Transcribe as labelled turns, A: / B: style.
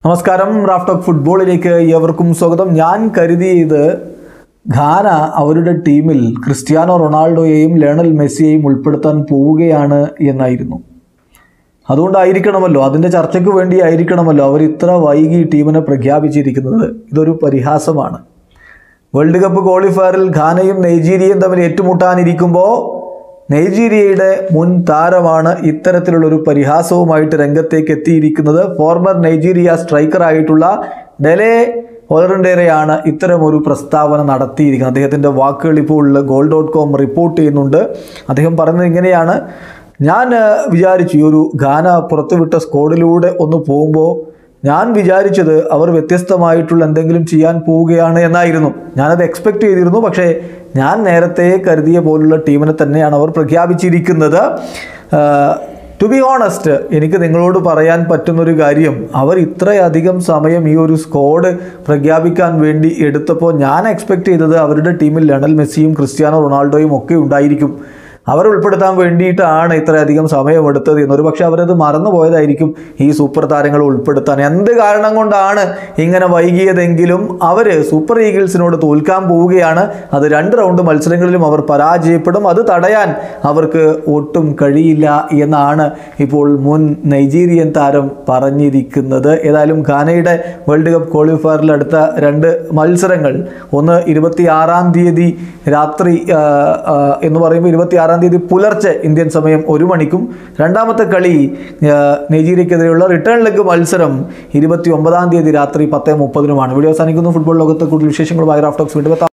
A: നമസ്കാരം Raf talk ഫുട്ബോളിലേക്ക് ഏവർക്കും സ്വാഗതം ഞാൻ കരുതിയത് ഘാന അവരുടെ ടീമിൽ ക്രിസ്ത്യാനോ റൊണാൾഡോയെയും ലയണൽ മെസ്സിയെയും ഉൾപ്പെടുത്താൻ പോവുകയാണ് എന്നായിരുന്നു അതുകൊണ്ടായിരിക്കണമല്ലോ അതിൻ്റെ ചർച്ചയ്ക്ക് വേണ്ടി ആയിരിക്കണമല്ലോ അവർ ഇത്ര വൈകി ടീമിനെ പ്രഖ്യാപിച്ചിരിക്കുന്നത് ഇതൊരു പരിഹാസമാണ് വേൾഡ് കപ്പ് ക്വാളിഫയറിൽ ഘാനയും നൈജീരിയയും തമ്മിൽ ഏറ്റുമുട്ടാനിരിക്കുമ്പോൾ നൈജീരിയയുടെ മുൻ താരമാണ് ഇത്തരത്തിലുള്ളൊരു പരിഹാസവുമായിട്ട് രംഗത്തേക്ക് എത്തിയിരിക്കുന്നത് ഫോർമർ നൈജീരിയ സ്ട്രൈക്കറായിട്ടുള്ള ഡെലെ ഒലറിൻ്റെയാണ് ഇത്തരമൊരു പ്രസ്താവന നടത്തിയിരിക്കുന്നത് അദ്ദേഹത്തിൻ്റെ വാക്കുകൾ ഇപ്പോൾ ഗോൾ ഡോട്ട് കോം റിപ്പോർട്ട് ചെയ്യുന്നുണ്ട് അദ്ദേഹം പറയുന്നത് ഇങ്ങനെയാണ് ഞാൻ ഏഹ്, വിചാരിച്ചു ഈ ഒരു ഘാന പുറത്തുവിട്ട സ്കോഡിലൂടെ ഒന്ന് പോകുമ്പോൾ ഞാൻ വിചാരിച്ചത് അവർ വ്യത്യസ്തമായിട്ടുള്ള എന്തെങ്കിലും ചെയ്യാൻ പോവുകയാണ് എന്നായിരുന്നു ഞാനത് എക്സ്പെക്റ്റ് ചെയ്തിരുന്നു പക്ഷേ ഞാൻ നേരത്തെ കരുതിയ പോലുള്ള ടീമിനെ തന്നെയാണ് അവർ പ്രഖ്യാപിച്ചിരിക്കുന്നത് ടു ബി ഓണസ്റ്റ് എനിക്ക് നിങ്ങളോട് പറയാൻ പറ്റുന്നൊരു കാര്യം അവർ ഇത്രയധികം സമയം ഈ ഒരു സ്ക്വാഡ് പ്രഖ്യാപിക്കാൻ വേണ്ടി എടുത്തപ്പോൾ ഞാൻ എക്സ്പെക്റ്റ് ചെയ്തത് അവരുടെ ടീമിൽ ലണൽ മെസ്സിയും ക്രിസ്ത്യാനോ റൊണാൾഡോയും ഒക്കെ ഉണ്ടായിരിക്കും അവരെ ഉൾപ്പെടുത്താൻ വേണ്ടിയിട്ടാണ് ഇത്രയധികം സമയമെടുത്തത് എന്നൊരു പക്ഷേ അവരത് മറന്നു പോയതായിരിക്കും ഈ സൂപ്പർ താരങ്ങളെ ഉൾപ്പെടുത്താൻ എന്ത് കാരണം കൊണ്ടാണ് ഇങ്ങനെ വൈകിയതെങ്കിലും അവർ സൂപ്പർ ഈഗിൾസിനോട് തോൽക്കാൻ പോവുകയാണ് അത് രണ്ട് റൗണ്ട് മത്സരങ്ങളിലും അവർ പരാജയപ്പെടും അത് തടയാൻ അവർക്ക് ഒട്ടും കഴിയില്ല എന്നാണ് ഇപ്പോൾ മുൻ നൈജീരിയൻ താരം പറഞ്ഞിരിക്കുന്നത് ഏതായാലും ഘാനയുടെ വേൾഡ് കപ്പ് ക്വാളിഫയറിൽ അടുത്ത രണ്ട് മത്സരങ്ങൾ ഒന്ന് ഇരുപത്തി ആറാം തീയതി രാത്രി ആ, ആ, എന്ന് പറയുമ്പോൾ ഇരുപത്തി ആറാം തീയതി പുലർച്ചെ ഇന്ത്യൻ സമയം ഒരു മണിക്കും രണ്ടാമത്തെ കളി ആ, നൈജീരിയക്കെതിരെയുള്ള റിട്ടേൺ ലെഗ് മത്സരം ഇരുപത്തി ഒമ്പതാം തീയതി രാത്രി പത്ത് മുപ്പതിനുമാണ് വീഡിയോ അവസാനിക്കുന്നു ഫുട്ബോൾ ലോകത്തെ കൂടുതൽ വിശേഷങ്ങളുമായി റാഫ്റ്റോക്സ് വീണ്ടും എത്താം